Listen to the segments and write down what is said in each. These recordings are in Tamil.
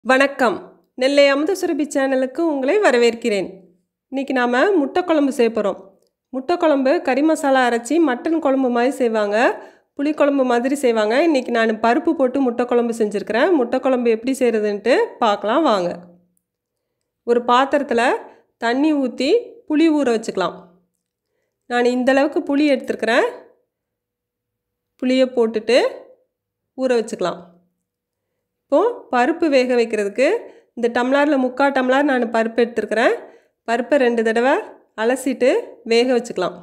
வணக்கம் நெல்லை அமுத சுரபி சேனலுக்கு உங்களை வரவேற்கிறேன் இன்றைக்கி நாம் முட்டை குழம்பு செய்ய போகிறோம் முட்டை குழம்பு கறி மசாலா அரைச்சி மட்டன் குழம்பு மாதிரி செய்வாங்க புளி குழம்பு மாதிரி செய்வாங்க இன்றைக்கி நான் பருப்பு போட்டு முட்டை குழம்பு செஞ்சுருக்கிறேன் முட்டை குழம்பு எப்படி செய்கிறதுன்ட்டு பார்க்கலாம் வாங்க ஒரு பாத்திரத்தில் தண்ணி ஊற்றி புளி ஊற வச்சுக்கலாம் நான் இந்தளவுக்கு புளி எடுத்துருக்கிறேன் புளியை போட்டுட்டு ஊற வச்சுக்கலாம் இப்போது பருப்பு வேக வைக்கிறதுக்கு இந்த டம்ளரில் முக்கால் டம்ளர் நான் பருப்பு எடுத்துருக்கிறேன் பருப்பை ரெண்டு தடவை அலசிட்டு வேக வச்சுக்கலாம்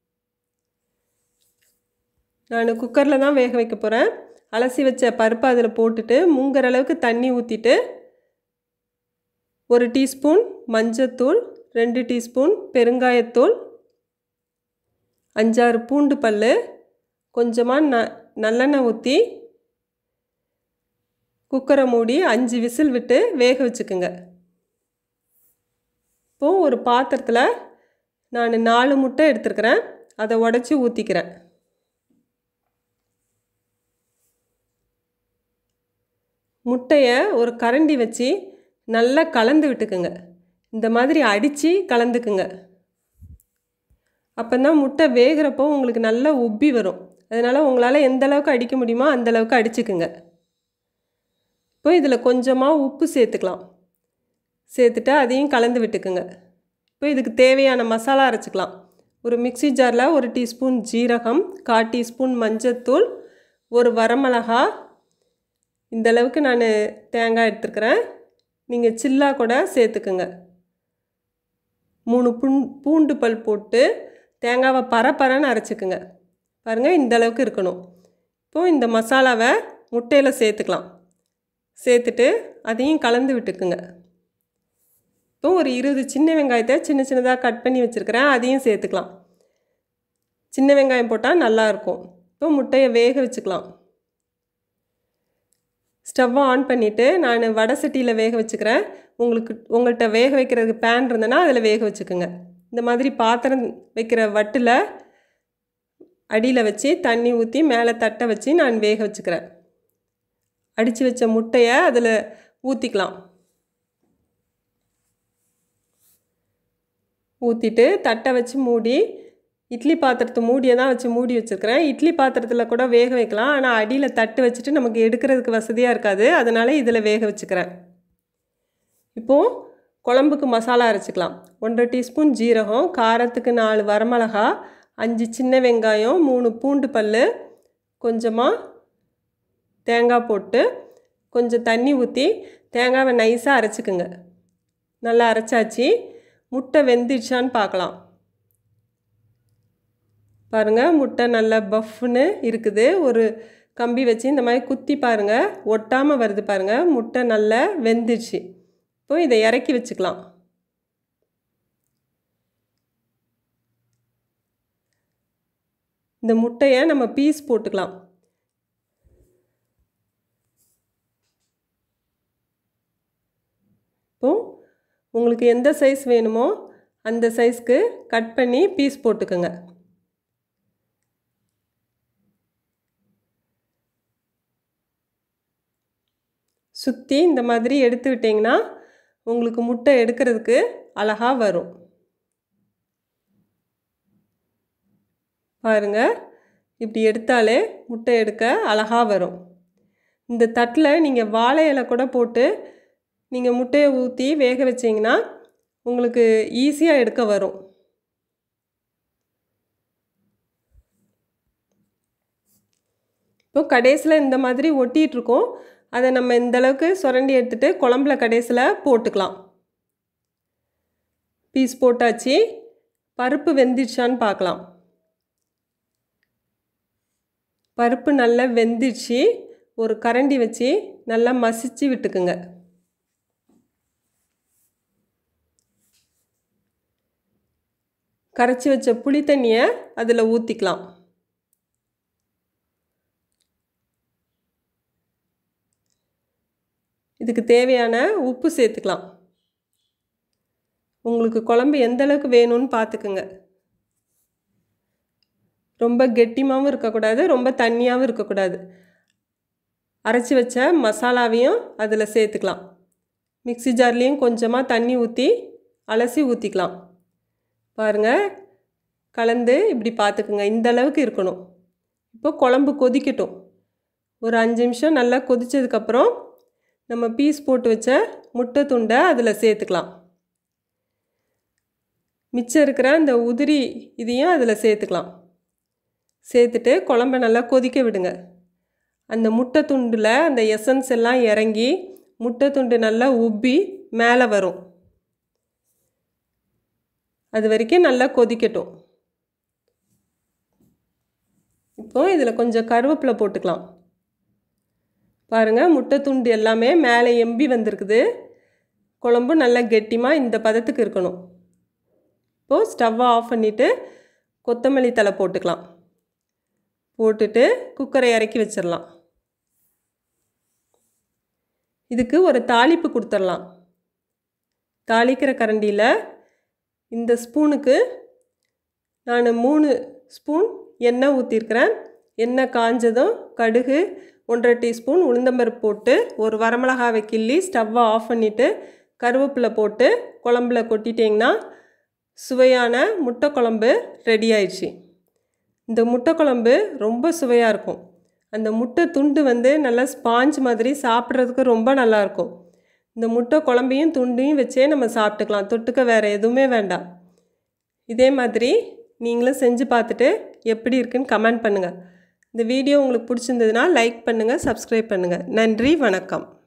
நான் குக்கரில் தான் வேக வைக்க போகிறேன் அலசி வச்ச பருப்பை அதில் போட்டுட்டு முங்குற அளவுக்கு தண்ணி ஊற்றிட்டு ஒரு டீஸ்பூன் மஞ்சத்தூள் ரெண்டு டீஸ்பூன் பெருங்காயத்தூள் அஞ்சாறு பூண்டு பல் கொஞ்சமாக ந நல்லெண்ணெய் ஊற்றி குக்கரை மூடி அஞ்சு விசில் விட்டு வேக வச்சுக்குங்க இப்போது ஒரு பாத்திரத்தில் நான் நாலு முட்டை எடுத்துருக்கிறேன் அதை உடச்சி ஊற்றிக்கிறேன் முட்டையை ஒரு கரண்டி வச்சு நல்லா கலந்து விட்டுக்குங்க இந்த மாதிரி அடித்து கலந்துக்குங்க அப்போ தான் முட்டை வேகிறப்போ உங்களுக்கு நல்லா உப்பி வரும் அதனால் உங்களால் எந்த அளவுக்கு அடிக்க முடியுமோ அந்த அளவுக்கு அடிச்சுக்குங்க இப்போ இதில் கொஞ்சமாக உப்பு சேர்த்துக்கலாம் சேர்த்துட்டு அதையும் கலந்து விட்டுக்குங்க இப்போ இதுக்கு தேவையான மசாலா அரைச்சிக்கலாம் ஒரு மிக்சி ஜாரில் ஒரு டீஸ்பூன் ஜீரகம் கால் டீஸ்பூன் மஞ்சத்தூள் ஒரு வரமிளகா இந்த அளவுக்கு நான் தேங்காய் எடுத்துருக்கிறேன் நீங்கள் சில்லா கூட சேர்த்துக்குங்க மூணு புண் பூண்டு பல் போட்டு தேங்காவை பரப்பரன்னு அரைச்சிக்குங்க பாருங்கள் இந்த அளவுக்கு இருக்கணும் இப்போது இந்த மசாலாவை முட்டையில் சேர்த்துக்கலாம் சேர்த்துட்டு அதையும் கலந்து விட்டுக்குங்க இப்போ ஒரு இருபது சின்ன வெங்காயத்தை சின்ன சின்னதாக கட் பண்ணி வச்சுருக்கிறேன் அதையும் சேர்த்துக்கலாம் சின்ன வெங்காயம் போட்டால் நல்லாயிருக்கும் இப்போ முட்டையை வேக வச்சுக்கலாம் ஸ்டவ்வை ஆன் பண்ணிவிட்டு நான் வடை சட்டியில் வேக வச்சுக்கிறேன் உங்களுக்கு உங்கள்கிட்ட வேக வைக்கிறதுக்கு பேன் இருந்ததுன்னா அதில் வேக வச்சுக்கோங்க இந்த மாதிரி பாத்திரம் வைக்கிற வட்டில் அடியில் வச்சு தண்ணி ஊற்றி மேலே தட்டை வச்சு நான் வேக வச்சுக்கிறேன் அடித்து வச்ச முட்டையை அதில் ஊற்றிக்கலாம் ஊற்றிட்டு தட்டை வச்சு மூடி இட்லி பாத்திரத்தை மூடியை தான் வச்சு மூடி வச்சுருக்கிறேன் இட்லி பாத்திரத்தில் கூட வேக வைக்கலாம் ஆனால் அடியில் தட்டு வச்சுட்டு நமக்கு எடுக்கிறதுக்கு வசதியாக இருக்காது அதனால் இதில் வேக வச்சுக்கிறேன் இப்போது குழம்புக்கு மசாலா அரைச்சிக்கலாம் ஒன்றரை டீஸ்பூன் ஜீரகம் காரத்துக்கு நாலு வரமிளகா அஞ்சு சின்ன வெங்காயம் மூணு பூண்டு பல் கொஞ்சமாக தேங்காய் போட்டு கொஞ்சம் தண்ணி ஊற்றி தேங்காவை நைஸாக அரைச்சிக்குங்க நல்லா அரைச்சாச்சு முட்டை வெந்துடுச்சான்னு பார்க்கலாம் பாருங்கள் முட்டை நல்லா பஃப்னு இருக்குது ஒரு கம்பி வச்சு இந்த மாதிரி குத்தி பாருங்கள் ஒட்டாமல் வருது பாருங்கள் முட்டை நல்லா வெந்துடுச்சு இப்போ இதை இறக்கி வச்சுக்கலாம் இந்த முட்டையை நம்ம பீஸ் போட்டுக்கலாம் இப்போது உங்களுக்கு எந்த சைஸ் வேணுமோ அந்த சைஸ்க்கு கட் பண்ணி பீஸ் போட்டுக்கோங்க சுற்றி இந்த மாதிரி எடுத்து விட்டிங்கன்னா உங்களுக்கு முட்டை எடுக்கிறதுக்கு அழகாக வரும் பாருங்கள் இப்படி எடுத்தாலே முட்டை எடுக்க அழகாக வரும் இந்த தட்டில் நீங்கள் வாழை இலை கூட போட்டு நீங்கள் முட்டையை ஊற்றி வேக வச்சிங்கன்னா உங்களுக்கு ஈஸியாக எடுக்க வரும் இப்போ கடைசியில் இந்த மாதிரி ஒட்டிகிட்ருக்கோம் அதை நம்ம இந்தளவுக்கு சுரண்டி எடுத்துகிட்டு குழம்புல கடைசியில் போட்டுக்கலாம் பீஸ் போட்டாச்சு பருப்பு வெந்துடுச்சான்னு பார்க்கலாம் பருப்பு நல்லா வெந்துடுச்சு ஒரு கரண்டி வச்சு நல்லா மசிச்சு விட்டுக்குங்க கரைச்சி வச்ச புளி தண்ணியை அதில் ஊற்றிக்கலாம் இதுக்கு தேவையான உப்பு சேர்த்துக்கலாம் உங்களுக்கு குழம்பு எந்த அளவுக்கு வேணும்னு பார்த்துக்குங்க ரொம்ப கெட்டிமாகவும் இருக்கக்கூடாது ரொம்ப தண்ணியாகவும் இருக்கக்கூடாது அரைச்சி வச்ச மசாலாவையும் அதில் சேர்த்துக்கலாம் மிக்ஸி ஜார்லேயும் கொஞ்சமாக தண்ணி ஊற்றி அலசி ஊற்றிக்கலாம் பாருங்கள் கலந்து இப்படி பார்த்துக்குங்க இந்த அளவுக்கு இருக்கணும் இப்போ குழம்பு கொதிக்கட்டும் ஒரு அஞ்சு நிமிஷம் நல்லா கொதித்ததுக்கப்புறம் நம்ம பீஸ் போட்டு வச்ச முட்டை துண்டை அதில் சேர்த்துக்கலாம் மிச்சம் இருக்கிற அந்த உதிரி இதையும் அதில் சேர்த்துக்கலாம் சேர்த்துட்டு குழம்ப நல்லா கொதிக்க விடுங்க அந்த முட்டை துண்டில் அந்த எசன்ஸ் எல்லாம் இறங்கி முட்டை துண்டு நல்லா உப்பி மேலே வரும் அது வரைக்கும் நல்லா கொதிக்கட்டும் இப்போ இதில் கொஞ்சம் கருவேப்பிலை போட்டுக்கலாம் பாருங்கள் முட்டை துண்டு எல்லாமே மேலே எம்பி வந்திருக்குது குழம்பு நல்லா கெட்டிமாக இந்த பதத்துக்கு இருக்கணும் இப்போது ஸ்டவ்வை ஆஃப் பண்ணிவிட்டு கொத்தமல்லி தலை போட்டுக்கலாம் போட்டுட்டு குக்கரை இறக்கி வச்சிடலாம் இதுக்கு ஒரு தாளிப்பு கொடுத்துடலாம் தாளிக்கிற கரண்டியில் இந்த ஸ்பூனுக்கு நான் மூணு ஸ்பூன் எண்ணெய் ஊற்றிருக்கிறேன் எண்ணெய் காஞ்சதும் கடுகு ஒன்றரை டீஸ்பூன் உளுந்தம்பருப்பு போட்டு ஒரு வரமிளகாவை கிள்ளி ஸ்டவ்வை ஆஃப் பண்ணிவிட்டு கருவேப்பிலை போட்டு குழம்புல கொட்டிட்டிங்கன்னா சுவையான முட்டை குழம்பு ரெடி ஆயிடுச்சு இந்த முட்டை குழம்பு ரொம்ப சுவையாக இருக்கும் அந்த முட்டை துண்டு வந்து நல்லா ஸ்பாஞ்ச் மாதிரி சாப்பிட்றதுக்கு ரொம்ப நல்லாயிருக்கும் இந்த முட்டை குழம்பையும் துண்டையும் வச்சே நம்ம சாப்பிட்டுக்கலாம் தொட்டுக்க வேறு எதுவுமே வேண்டாம் இதே மாதிரி நீங்களும் செஞ்சு பார்த்துட்டு எப்படி இருக்குன்னு கமெண்ட் பண்ணுங்கள் இந்த வீடியோ உங்களுக்கு பிடிச்சிருந்ததுன்னா லைக் பண்ணுங்கள் சப்ஸ்கிரைப் பண்ணுங்கள் நன்றி வணக்கம்